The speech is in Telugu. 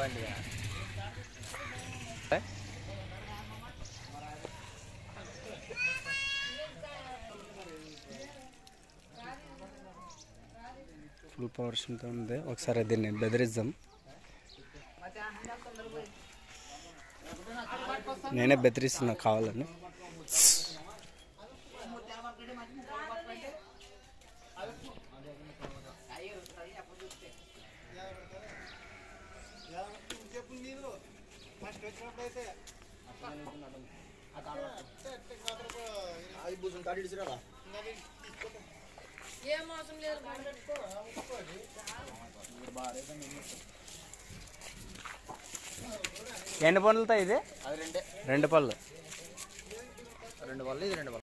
కావండి ఫుల్ పవర్ స్టీరింగ్తో ఉంది ఒకసారి దీన్ని బెదిరిద్దాం నేనే బెదిరిస్తున్నా కావాలని అది భూసం తాడి ఇడిచిరారా ఏం అవసరం లేదు ఎన్ని పనులతో ఇది అది రెండే రెండు పళ్ళు రెండు వాళ్ళు ఇది రెండు వాళ్ళు